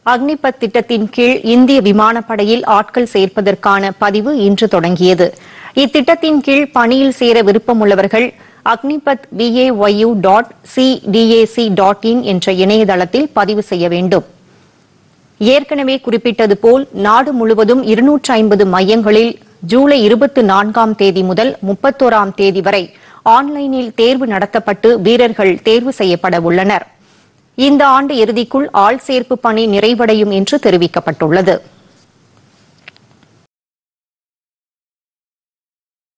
அக்னிபத் திட்டத்தின் கீழ் இந்திய விமானப்படையில் ஆட்கள் சேர்ப்பதற்கான பதிவு இன்று தொடங்கியது இத்திட்டத்தின் கீழ் பணியில் சேர விருப்பமுள்ளவர்கள் Agnipath VAYU dot CDAC dot in என்ற இணையதளத்தில் பதிவு செய்ய வேண்டும் ஏற்கனவே குறிப்பிட்டது போல் நாடு முழுவதும் இருநூற்று ஐம்பது மையங்களில் ஜூலை இருபத்தி நான்காம் தேதி முதல் முப்பத்தோராம் தேதி வரை ஆன்லைனில் தேர்வு நடத்தப்பட்டு வீரர்கள் தேர்வு செய்யப்பட உள்ளனர் இந்த ஆண்டு இறுதிக்குள் ஆள் சேர்ப்பு பணி நிறைவடையும் என்று தெரிவிக்கப்பட்டுள்ளது